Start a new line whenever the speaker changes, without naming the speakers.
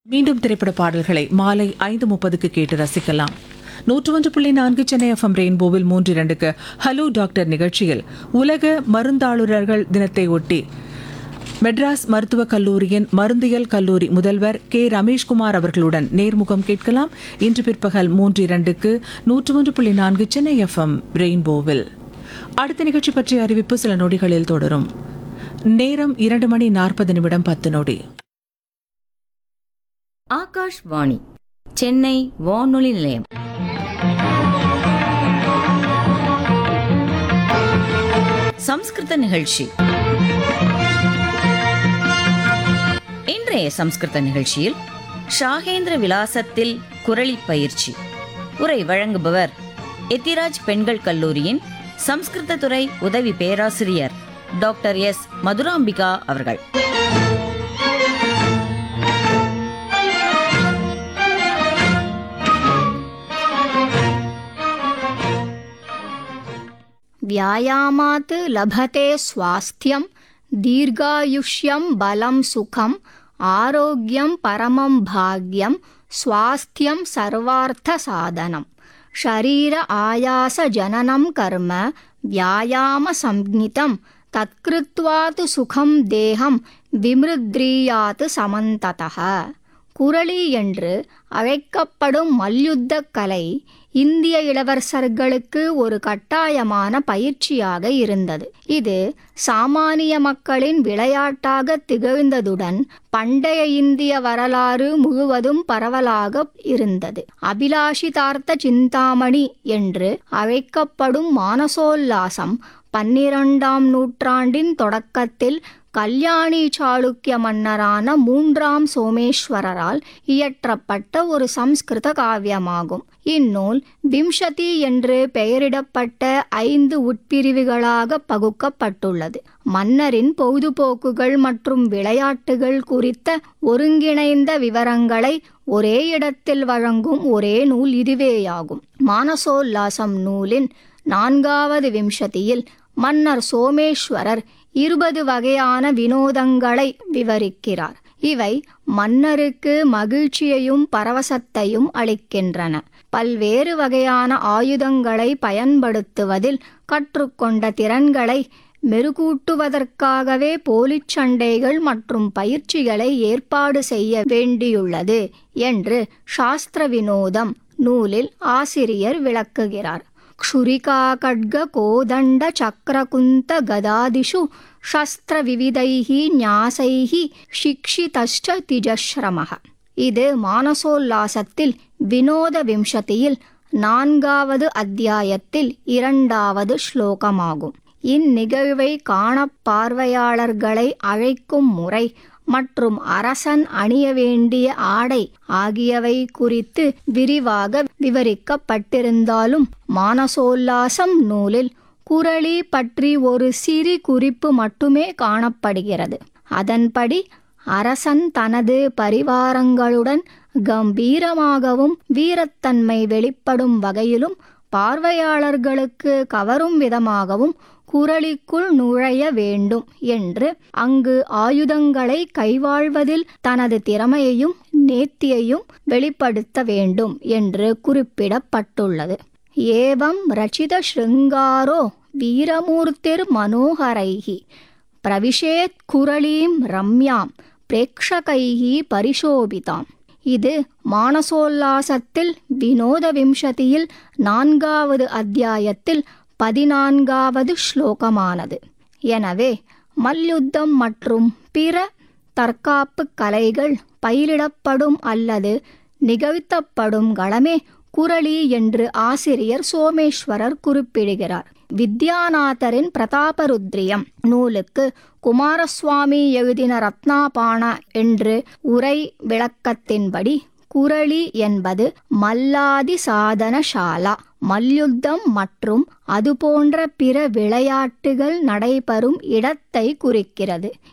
மீண்டும் திரைப்பட பாடல்களை மாலை ஐந்து முப்பதுக்கு கேட்டு ரசிக்கலாம் நூற்று ஒன்று புள்ளி நான்கு சென்னை எஃப்எம் ரெயின்போவில் மூன்று இரண்டுக்கு ஹலோ டாக்டர் நிகழ்ச்சியில் உலக மருந்தாளுநர்கள் தினத்தை ஒட்டி மெட்ராஸ் மருத்துவக் கல்லூரியின் மருந்தியல் கல்லூரி முதல்வர் கே ரமேஷ்குமார் அவர்களுடன் நேர்முகம் கேட்கலாம் இன்று பிற்பகல் மூன்று இரண்டுக்கு நூற்று ஒன்று புள்ளி நான்கு சென்னை எஃப்எம் ரெயின்போவில் அடுத்த நிகழ்ச்சி பற்றிய அறிவிப்பு சில நொடிகளில் தொடரும் நேரம் இரண்டு மணி நாற்பது நிமிடம் பத்து நொடி
ஆகாஷ்வாணி சென்னை வானொலி நிலையம் சம்ஸ்கிருத நிகழ்ச்சி இன்றைய சம்ஸ்கிருத நிகழ்ச்சியில் ஷாகேந்திர விலாசத்தில் குரலி பயிற்சி உரை வழங்குபவர் எத்திராஜ் பெண்கள் கல்லூரியின் சம்ஸ்கிருத துறை உதவி பேராசிரியர் டாக்டர் எஸ் மதுராம்பிகா அவர்கள்
व्यायामात् लभते स्वास्थ्यं दीर्घायुष्यं बलं सुखम् आरोग्यं परमं भाग्यं स्वास्थ्यं सर्वार्थसाधनं शरीर आयासजननं कर्म व्यायामसंज्ञितं तत्कृत्वा तु सुखं தேகம் விமிருத்ரீயாத்து சமந்ததः குரளி என்று அழைக்கப்படும் மல்யுத்தக் கலை இந்திய இளவரசர்களுக்கு ஒரு கட்டாயமான பயிற்சியாக இருந்தது இது சாமானிய மக்களின் விளையாட்டாக திகழ்ந்ததுடன் பண்டைய இந்திய வரலாறு முழுவதும் பரவலாக இருந்தது அபிலாஷிதார்த்த சிந்தாமணி என்று அழைக்கப்படும் மானசோல்லாசம் பன்னிரண்டாம் நூற்றாண்டின் தொடக்கத்தில் கல்யாணி சாளுக்கிய மன்னரான மூன்றாம் சோமேஸ்வரரால் இயற்றப்பட்ட ஒரு சம்ஸ்கிருத காவியமாகும் இந்நூல் விம்சதி என்று பெயரிடப்பட்ட ஐந்து உட்பிரிவுகளாக பகுக்கப்பட்டுள்ளது மன்னரின் பொழுதுபோக்குகள் மற்றும் விளையாட்டுகள் குறித்த ஒருங்கிணைந்த விவரங்களை ஒரே இடத்தில் வழங்கும் ஒரே நூல் இதுவேயாகும் மானசோல்லாசம் நூலின் நான்காவது விம்சதியில் மன்னர் சோமேஸ்வரர் இருபது வகையான வினோதங்களை விவரிக்கிறார் இவை மன்னருக்கு மகிழ்ச்சியையும் பரவசத்தையும் அளிக்கின்றன பல்வேறு வகையான ஆயுதங்களை பயன்படுத்துவதில் கற்றுக்கொண்ட திறன்களை மெருகூட்டுவதற்காகவே போலிச் சண்டைகள் மற்றும் பயிற்சிகளை ஏற்பாடு செய்ய வேண்டியுள்ளது என்று சாஸ்திர வினோதம் நூலில் ஆசிரியர் விளக்குகிறார் क्षुरिका खड्ग कोदण्ड चक्रकुन्त गदादिषु शस्त्रविविधैः न्यासैः शिक्षितश्च तिजश्रमः இது மானசோல்லாசத்தில் வினோத விம்சதியில் நான்காவது அத்தியாயத்தில் இரண்டாவது ஸ்லோகமாகும் இந்நிகழ்வை காண பார்வையாளர்களை அழைக்கும் முறை மற்றும் அரசன் அணிய வேண்டிய ஆடை ஆகியவை குறித்து விரிவாக விவரிக்கப்பட்டிருந்தாலும் மானசோல்லாசம் நூலில் குரளி பற்றி ஒரு சிறு குறிப்பு மட்டுமே காணப்படுகிறது அதன்படி அரசன் தனது பரிவாரங்களுடன் கம்பீரமாகவும் வீரத்தன்மை வெளிப்படும் வகையிலும் பார்வையாளர்களுக்கு கவரும் விதமாகவும் குரலிக்குள் நுழைய வேண்டும் என்று அங்கு ஆயுதங்களை கைவாழ்வதில் தனது திறமையையும் நேர்த்தியையும் வெளிப்படுத்த வேண்டும் என்று குறிப்பிடப்பட்டுள்ளது ஏவம் ரச்சித ஸ்ருங்காரோ வீரமூர்த்திர் மனோகரைஹி பிரவிஷேத் குரளீம் ரம்யாம் பிரேக்ஷகைஹி பரிசோபிதாம் இது மானசோல்லாசத்தில் வினோத விம்சதியில் நான்காவது அத்தியாயத்தில் பதினான்காவது ஸ்லோகமானது எனவே மல்யுத்தம் மற்றும் பிற தற்காப்பு கலைகள் பயிரிடப்படும் அல்லது நிகழ்த்தப்படும் களமே குரளி என்று ஆசிரியர் சோமேஸ்வரர் குறிப்பிடுகிறார் வித்யாநாதரின் பிரதாபருத்ரியம் நூலுக்கு குமாரசுவாமி எழுதின ரத்னாபான என்று உரை விளக்கத்தின்படி குரளி என்பது மல்லாதி சாதனசாலா மல்யுத்தம் மற்றும் அதுபோன்ற பிற விளையாட்டுகள் நடைபெறும் இடத்தை குறிக்கிறது